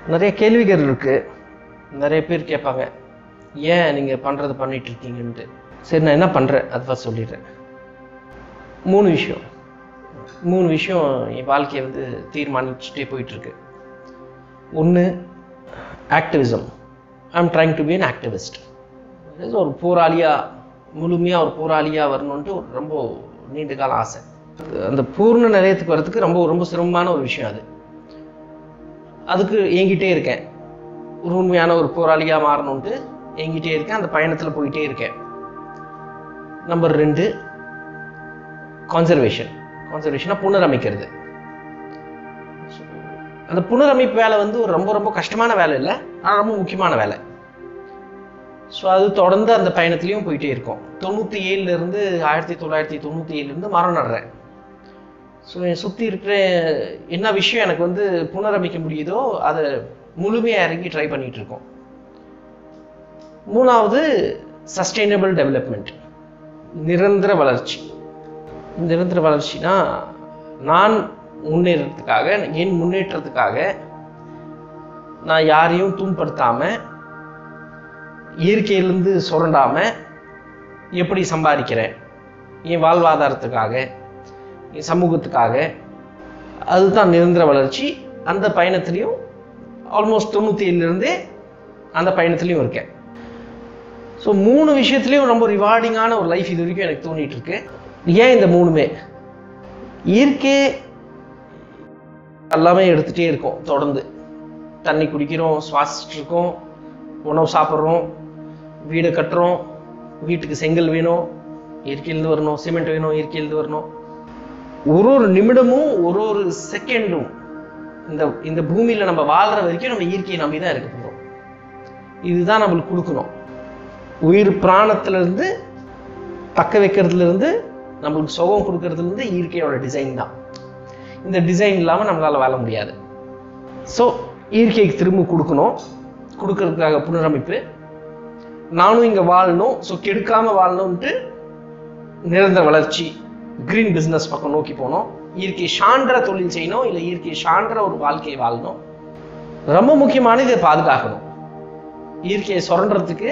நிறைய கேள்விகள் இருக்குது நிறைய பேர் கேட்பாங்க ஏன் நீங்கள் பண்ணுறது பண்ணிட்டு இருக்கீங்கன்ட்டு சரி நான் என்ன பண்ணுறேன் அது ஃபஸ்ட் சொல்லிடுறேன் மூணு விஷயம் மூணு விஷயம் என் வாழ்க்கையை வந்து தீர்மானிச்சுட்டே போயிட்டுருக்கு ஒன்று activism I am trying to be an activist ஒரு போராளியாக முழுமையாக ஒரு போராளியாக வரணுன்ட்டு ஒரு ரொம்ப நீண்ட கால ஆசை அந்த பூர்ண நிலையத்துக்கு வரதுக்கு ரொம்ப ரொம்ப சிரமமான ஒரு விஷயம் அது அதுக்கு ஏங்கிட்டே இருக்கேன் ஒரு உண்மையான ஒரு போராளியாக மாறணுன்ட்டு ஏங்கிட்டே இருக்கேன் அந்த பயணத்தில் போயிட்டே இருக்கேன் நம்பர் ரெண்டு கான்சர்வேஷன் கான்சர்வேஷனாக புனரமைக்கிறது அந்த புனரமைப்பு வேலை வந்து ஒரு ரொம்ப ரொம்ப கஷ்டமான வேலை இல்லை ஆனால் ரொம்ப முக்கியமான வேலை ஸோ அது தொடர்ந்து அந்த பயணத்துலேயும் போயிட்டே இருக்கும் தொண்ணூற்றி ஏழுலேருந்து ஆயிரத்தி தொள்ளாயிரத்தி தொண்ணூற்றி ஏழுலேருந்து மரம் நடுறேன் ஸோ என் சுற்றி இருக்கிற என்ன விஷயம் எனக்கு வந்து புனரமைக்க முடியுதோ அதை முழுமையாக இறங்கி ட்ரை பண்ணிட்டு இருக்கோம் மூணாவது சஸ்டைனபிள் டெவலப்மெண்ட் நிரந்தர வளர்ச்சி நிரந்தர வளர்ச்சினா நான் முன்னேறதுக்காக என் முன்னேற்றத்துக்காக நான் யாரையும் துன்படுத்தாமல் இயற்கையிலேருந்து சுரண்டாமல் எப்படி சம்பாதிக்கிறேன் என் வாழ்வாதாரத்துக்காக என் சமூகத்துக்காக அதுதான் நிரந்தர வளர்ச்சி அந்த பயணத்துலேயும் ஆல்மோஸ்ட் தொண்ணூற்றி ஏழுலேருந்தே அந்த பயணத்துலேயும் இருக்கேன் ஸோ மூணு விஷயத்துலேயும் ரொம்ப ரிவார்டிங்கான ஒரு லைஃப் இது வரைக்கும் எனக்கு தோணிட்டு இருக்கு ஏன் இந்த மூணுமே இயற்கை எல்லாமே எடுத்துகிட்டே இருக்கோம் தொடர்ந்து தண்ணி குடிக்கிறோம் சுவாசிச்சுட்டு இருக்கோம் உணவு சாப்பிட்றோம் வீடு கட்டுறோம் வீட்டுக்கு செங்கல் வேணும் இயற்கையிலேருந்து வரணும் சிமெண்ட் வேணும் இயற்கையிலேருந்து வரணும் ஒரு ஒரு நிமிடமும் ஒரு ஒரு செகண்டும் இந்த இந்த பூமியில் நம்ம வாழ்கிற வரைக்கும் நம்ம இயற்கையை நம்பி தான் இருக்க போகிறோம் இதுதான் நம்மளுக்கு கொடுக்கணும் உயிர் பிராணத்திலிருந்து தக்க வைக்கிறதுலேருந்து நம்மளுக்கு சுகம் கொடுக்கறதுலேருந்து இயற்கையோட டிசைன் தான் இந்த டிசைன் இல்லாமல் நம்மளால் வாழ முடியாது ஸோ இயற்கைக்கு திரும்ப கொடுக்கணும் கொடுக்கறதுக்காக புனரமைப்பு நானும் இங்கே வாழணும் ஸோ கெடுக்காமல் வாழணும்ன்ட்டு நிரந்தர வளர்ச்சி கிரீன் பிஸ்னஸ் பக்கம் நோக்கி போகணும் இயற்கை சான்ற தொழில் செய்யணும் இல்லை இயற்கை சான்ற ஒரு வாழ்க்கையை வாழணும் ரொம்ப முக்கியமானது இதை பாதுகாக்கணும் இயற்கையை சுரண்டுறதுக்கு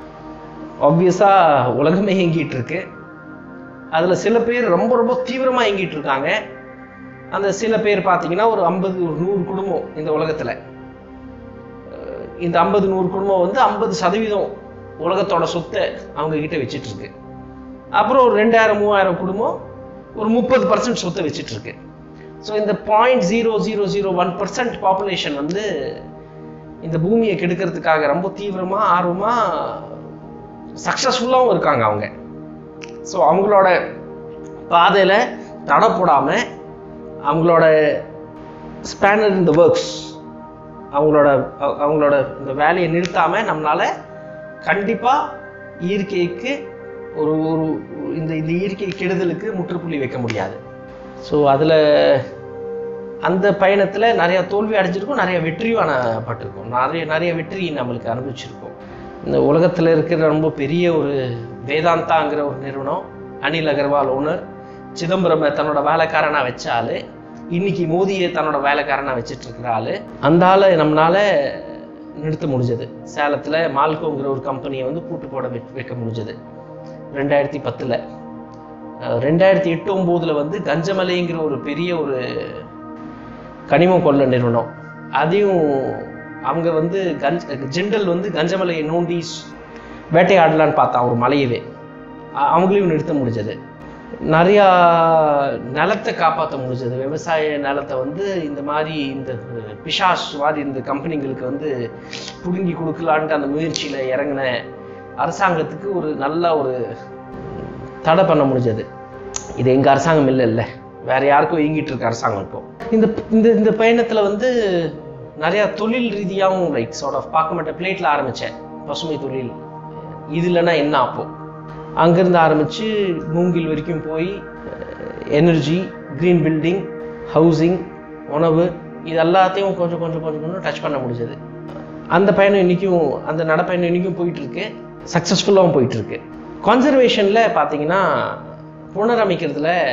ஆப்வியஸாக உலகமே இயங்கிட்டு இருக்கு அதில் சில பேர் ரொம்ப ரொம்ப தீவிரமாக இயங்கிட்டு இருக்காங்க அந்த சில பேர் பார்த்தீங்கன்னா ஒரு ஐம்பது நூறு குடும்பம் இந்த உலகத்தில் இந்த ஐம்பது நூறு குடும்பம் வந்து ஐம்பது சதவீதம் உலகத்தோட சொத்தை அவங்க கிட்ட வச்சுட்டு இருக்கு அப்புறம் ஒரு ரெண்டாயிரம் மூவாயிரம் குடும்பம் ஒரு முப்பது பர்சன்ட் சொத்தை வச்சுட்டு இருக்கு ஸோ இந்த point zero zero zero one percent population வந்து இந்த பூமியை கெடுக்கிறதுக்காக ரொம்ப தீவிரமாக ஆர்வமாக சக்ஸஸ்ஃபுல்லாகவும் இருக்காங்க அவங்க ஸோ அவங்களோட பாதையில் தடை போடாமல் அவங்களோட ஸ்பேனர் இந்த ஒர்க்ஸ் அவங்களோட அவ- அவங்களோட இந்த வேலையை நிறுத்தாமல் நம்மளால் கண்டிப்பாக இயற்கைக்கு ஒரு ஒரு இந்த இந்த இயற்கை கெடுதலுக்கு முற்றுப்புள்ளி வைக்க முடியாது ஸோ அதில் அந்த பயணத்தில் நிறைய தோல்வி அடைஞ்சிருக்கோம் நிறைய வெற்றியும் அடையப்பட்டிருக்கோம் நிறைய நிறைய வெற்றி நம்மளுக்கு அனுபவிச்சிருக்கோம் இந்த உலகத்தில் இருக்கிற ரொம்ப பெரிய ஒரு வேதாந்தாங்கிற ஒரு நிறுவனம் அனில் அகர்வால் ஓனர் சிதம்பரமை தன்னோட வேலைக்காரனா வச்ச ஆளு இன்னைக்கு மோதியை தன்னோட வேலைக்காரனா வச்சிட்டு இருக்கிற ஆளு அந்த ஆளை நம்மளால நிறுத்த முடிஞ்சது சேலத்தில் மால்கோங்கிற ஒரு கம்பெனியை வந்து பூட்டு போட வைக்க- வைக்க முடிஞ்சது ரெண்டாயிரத்தி பத்தில் ரெண்டாயிரத்தி எட்டு ஒம்போதில் வந்து கஞ்சமலைங்கிற ஒரு பெரிய ஒரு கனிமம் கொள்ள நிறுவனம் அதையும் அவங்க வந்து கஞ்ச் ஜெண்டல் வந்து கஞ்சமலையை நோண்டி ஸ்- வேட்டையாடலான்னு பார்த்தான் ஒரு மலையவே அ- அவங்களையும் நிறுத்த முடிஞ்சது நிறையா நிலத்தை காப்பாற்ற முடிஞ்சது விவசாய நிலத்தை வந்து இந்த மாதிரி இந்த பிஷாஸ் மாதிரி இந்த கம்பெனிங்களுக்கு வந்து பிடுங்கி கொடுக்கலான்ட்டு அந்த முயற்சியில் இறங்கின அரசாங்கத்துக்கு ஒரு நல்ல ஒரு தடை பண்ண முடிஞ்சது இது எங்கள் அரசாங்கம் இல்லை இல்லை வேற யாருக்கும் இயங்கிட்டு இருக்க அரசாங்கம் இப்போ இந்த இந்த இந்த பயணத்தில் வந்து நிறையா தொழில் ரீதியாகவும் லைக் சார்ட் ஆஃப் பார்க்க மாட்டேன் பிளேட்டில் ஆரம்பித்தேன் பசுமை தொழில் இது இல்லைன்னா என்ன அப்போ அங்கேருந்து ஆரம்பித்து மூங்கில் வரைக்கும் போய் எனர்ஜி க்ரீன் பில்டிங் ஹவுசிங் உணவு இது எல்லாத்தையும் கொஞ்சம் கொஞ்சம் கொஞ்சம் கொஞ்சம் டச் பண்ண முடிஞ்சது அந்த பயணம் இன்றைக்கும் அந்த நடப்பயணம் இன்றைக்கும் போயிட்டுருக்கு சக்ஸஸ்ஃபுல்லாகவும் போயிட்டுருக்கு கன்சர்வேஷனில் பார்த்தீங்கன்னா புனரமைக்கிறதுல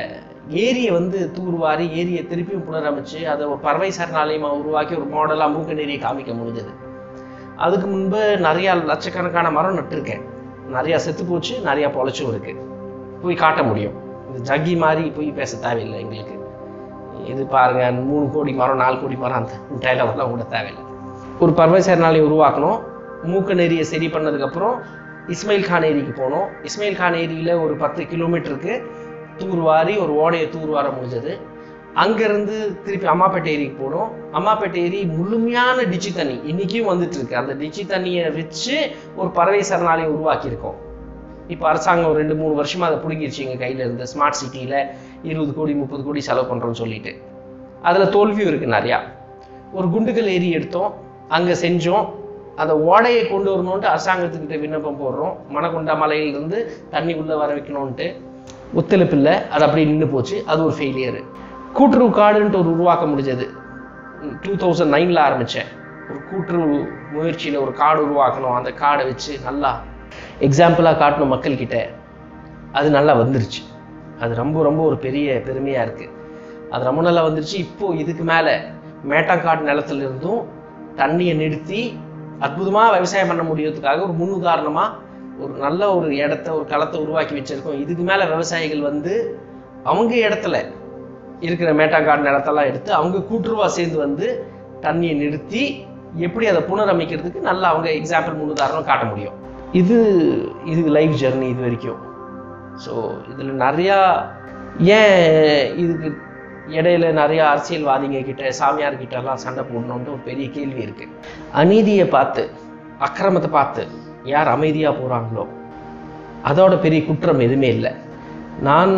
ஏரியை வந்து தூர்வாரி ஏரியை திருப்பியும் புனரமைச்சு அதை ஒரு பறவை சரணாலயமாக உருவாக்கி ஒரு மாடலாக மூக்கநேரியை காமிக்க முடிஞ்சது அதுக்கு முன்பு நிறையா லட்சக்கணக்கான மரம் நட்டிருக்கேன் நிறையா செத்து போச்சு நிறையா பொழைச்சும் இருக்கு போய் காட்ட முடியும் இந்த ஜக்கி மாதிரி போய் பேச தேவையில்லை எங்களுக்கு இது பாருங்க மூணு கோடி மரம் நாலு கோடி மரம் அந்த டைலாக்லாம் கூட தேவையில்லை ஒரு பறவை சரணாலயம் உருவாக்கணும் மூக்க நெறியை சரி பண்ணதுக்கப்புறம் இஸ்மாயில் கான் ஏரிக்கு போனோம் இஸ்மாயில் கான் ஏரியில் ஒரு பத்து கிலோமீட்டருக்கு தூர்வாரி ஒரு ஓடையை தூர்வார முடிஞ்சது அங்கேருந்து திருப்பி அம்மாப்பேட்டை ஏரிக்கு போனோம் அம்மாப்பேட்டை ஏரி முழுமையான டிச்சி தண்ணி இன்றைக்கும் வந்துட்டு இருக்கு அந்த டிச்சி தண்ணியை வச்சு ஒரு பறவை சரணாலயம் உருவாக்கியிருக்கோம் இப்போ அரசாங்கம் ஒரு ரெண்டு மூணு வருஷமா அதை பிடுங்கிருச்சு எங்கள் கையில் இருந்து ஸ்மார்ட் சிட்டியில் இருபது கோடி முப்பது கோடி செலவு பண்ணுறோன்னு சொல்லிட்டு அதில் தோல்வியும் இருக்குது நிறையா ஒரு குண்டுக்கல் ஏரி எடுத்தோம் அங்கே செஞ்சோம் அந்த ஓடையை கொண்டு வரணுன்ட்டு அரசாங்கத்துக்கிட்ட விண்ணப்பம் போடுறோம் மணக்குண்டா மலையிலிருந்து தண்ணி உள்ளே வர வைக்கணுன்ட்டு ஒத்துழைப்பு இல்லை அது அப்படியே நின்று போச்சு அது ஒரு ஃபெயிலியரு கூட்டுறவு காடுன்ட்டு ஒரு உருவாக்க முடிஞ்சது டூ தௌசண்ட் நைனில் ஆரம்பித்தேன் ஒரு கூட்டுறவு முயற்சியில் ஒரு காடு உருவாக்கணும் அந்த காடை வச்சு நல்லா எக்ஸாம்பிளாக காட்டணும் மக்கள்கிட்ட அது நல்லா வந்துருச்சு அது ரொம்ப ரொம்ப ஒரு பெரிய பெருமையாக இருக்குது அது ரொம்ப நல்லா வந்துருச்சு இப்போ இதுக்கு மேலே மேட்டாங்காடு நிலத்துல இருந்தும் தண்ணியை நிறுத்தி அற்புதமாக விவசாயம் பண்ண முடியறதுக்காக ஒரு முன்னுதாரணமாக ஒரு நல்ல ஒரு இடத்த ஒரு களத்தை உருவாக்கி வச்சிருக்கோம் இதுக்கு மேலே விவசாயிகள் வந்து அவங்க இடத்துல இருக்கிற மேட்டாங்காடு நிலத்தெல்லாம் எடுத்து அவங்க கூட்டுருவா சேர்ந்து வந்து தண்ணியை நிறுத்தி எப்படி அதை புனரமைக்கிறதுக்கு நல்லா அவங்க எக்ஸாம்பிள் முன்னுதாரணம் காட்ட முடியும் இது இது லைஃப் ஜெர்னி இது வரைக்கும் ஸோ இதில் நிறையா ஏன் இதுக்கு இடையில நிறைய அரசியல்வாதிங்க கிட்ட சாமியார் கிட்ட எல்லாம் சண்டை போடணுன்ட்டு ஒரு பெரிய கேள்வி இருக்கு அநீதியை பார்த்து அக்கிரமத்தை பார்த்து யார் அமைதியா போறாங்களோ அதோட பெரிய குற்றம் எதுவுமே இல்லை நான்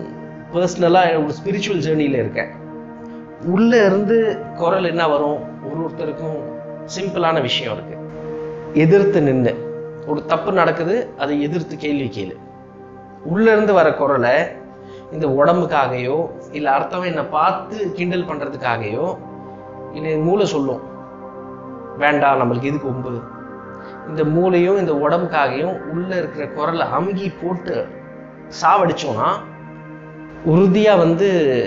பர்சனலாக ஒரு ஸ்பிரிச்சுவல் ஜேர்னியில் இருக்கேன் உள்ள இருந்து குரல் என்ன வரும் ஒரு ஒருத்தருக்கும் சிம்பிளான விஷயம் இருக்கு எதிர்த்து நின்று ஒரு தப்பு நடக்குது அதை எதிர்த்து கேள்வி கேளு உள்ள இருந்து வர குரலை இந்த உடம்புக்காகையோ இல்லை அர்த்தம் என்னை பார்த்து கிண்டல் பண்றதுக்காகையோ இல்லை மூளை சொல்லும் வேண்டாம் நம்மளுக்கு எதுக்கு ஒம்பு இந்த மூளையும் இந்த உடம்புக்காகையும் உள்ள இருக்கிற குரலை அமுகி போட்டு சாவடிச்சோம்னா உறுதியா வந்து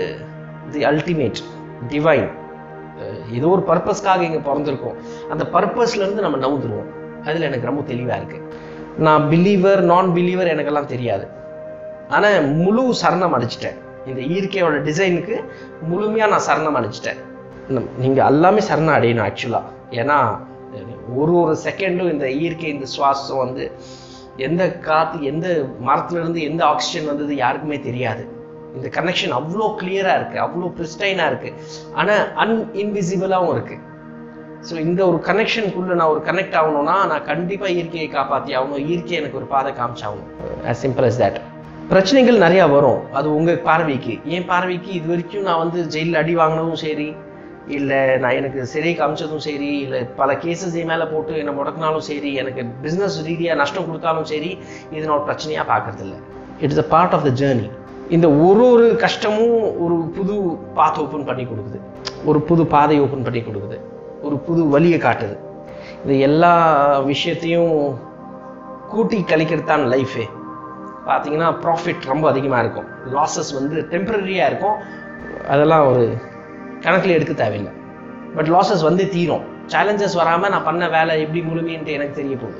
தி அல்டிமேட் டிவைன் ஏதோ ஒரு பர்பஸ்க்காக இங்கே பிறந்திருக்கோம் அந்த பர்பஸ்ல இருந்து நம்ம நவுந்துருவோம் அதில் எனக்கு ரொம்ப தெளிவாக இருக்கு நான் பிலீவர் நான் பிலீவர் எனக்கெல்லாம் தெரியாது ஆனால் முழு சரணம் அடிச்சிட்டேன் இந்த இயற்கையோட டிசைனுக்கு முழுமையாக நான் சரணம் அடிச்சிட்டேன் நீங்கள் எல்லாமே சரணம் அடையணும் ஆக்சுவலாக ஏன்னா ஒரு ஒரு செகண்டும் இந்த இயற்கை இந்த சுவாசம் வந்து எந்த காற்று எந்த மரத்துலேருந்து எந்த ஆக்சிஜன் வந்தது யாருக்குமே தெரியாது இந்த கனெக்ஷன் அவ்வளோ கிளியராக இருக்குது அவ்வளோ பிரிஸ்டைனாக இருக்குது ஆனால் அன்இன்விசிபிளாகவும் இருக்குது ஸோ இந்த ஒரு கனெக்ஷனுக்குள்ளே நான் ஒரு கனெக்ட் ஆகணும்னா நான் கண்டிப்பாக இயற்கையை காப்பாற்றி ஆகணும் இயற்கை எனக்கு ஒரு பாதை காமிச்சாகணும் as simple as that பிரச்சனைகள் நிறையா வரும் அது உங்கள் பார்வைக்கு என் பார்வைக்கு இது வரைக்கும் நான் வந்து ஜெயிலில் அடி வாங்கினதும் சரி இல்லை நான் எனக்கு சிறை காமிச்சதும் சரி இல்லை பல கேசஸ் என் மேலே போட்டு என்னை முடக்கினாலும் சரி எனக்கு பிஸ்னஸ் ரீதியாக நஷ்டம் கொடுத்தாலும் சரி இது நான் ஒரு பிரச்சனையாக பார்க்கறதில்ல it's a part of the journey இந்த ஒரு ஒரு கஷ்டமும் ஒரு புது பாத் ஓப்பன் பண்ணி கொடுக்குது ஒரு புது பாதை ஓப்பன் பண்ணி கொடுக்குது ஒரு புது வழியை காட்டுது இது எல்லா விஷயத்தையும் கூட்டி கழிக்கிறது தான் லைஃபே பார்த்தீங்கன்னா ப்ராஃபிட் ரொம்ப அதிகமாக இருக்கும் லாஸஸ் வந்து டெம்பரரியாக இருக்கும் அதெல்லாம் ஒரு கணக்கில் எடுக்க தேவையில்லை பட் லாஸஸ் வந்து தீரும் சேலஞ்சஸ் வராமல் நான் பண்ண வேலை எப்படி முழுமைன்ட்டு எனக்கு தெரிய போகுது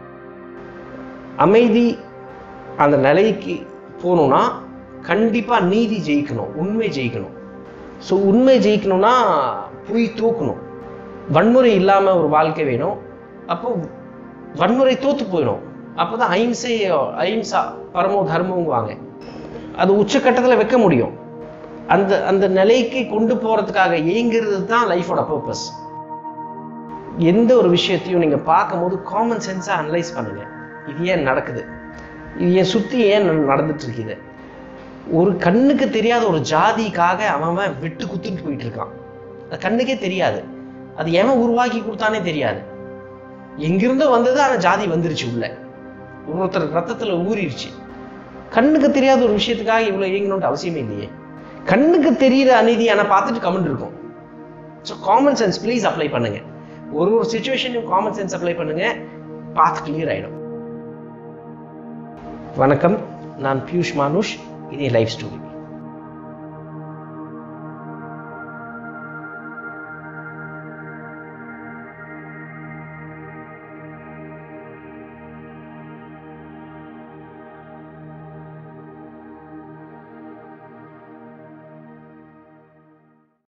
அமைதி அந்த நிலைக்கு போகணுன்னா கண்டிப்பாக நீதி ஜெயிக்கணும் உண்மை ஜெயிக்கணும் ஸோ உண்மை ஜெயிக்கணும்னா பொய் தூக்கணும் வன்முறை இல்லாமல் ஒரு வாழ்க்கை வேணும் அப்போ வன்முறை தோத்து போயிடும் அப்போ தான் அஹிம்சை அஹிம்சா பரமோ தர்மங்குவாங்க அது உச்சக்கட்டத்தில் வைக்க முடியும் அந்த அந்த நிலைக்கு கொண்டு போகிறதுக்காக ஏங்கிறது தான் லைஃபோட பர்பஸ் எந்த ஒரு விஷயத்தையும் நீங்கள் பார்க்கும்போது காமன் சென்ஸாக அனலைஸ் பண்ணுங்க இது ஏன் நடக்குது இது ஏன் சுற்றி ஏன் நடந்துட்டு இருக்குது ஒரு கண்ணுக்கு தெரியாத ஒரு ஜாதிக்காக அவன் அவன் விட்டு குத்துட்டு போயிட்டு இருக்கான் அது கண்ணுக்கே தெரியாது அது எவன் உருவாக்கி கொடுத்தானே தெரியாது எங்கிருந்தோ வந்தது ஆனால் ஜாதி வந்துருச்சு உள்ள ஒருத்தர் ரத்தத்துல ஊறிடுச்சு கண்ணுக்கு தெரியாத ஒரு விஷயத்துக்காக இவ்வளோ இயங்கணும்ட்டு அவசியமே இல்லையே கண்ணுக்கு தெரியிற அநீதி ஆனால் பார்த்துட்டு கமெண்ட் இருக்கும் so common sense please apply பண்ணுங்க ஒரு ஒரு சுச்சுவேஷனையும் காமன் சென்ஸ் அப்ளை பண்ணுங்க பாத் கிளியர் ஆயிடும் வணக்கம் நான் பியூஷ் மானுஷ் இது லைஃப் ஸ்டோரி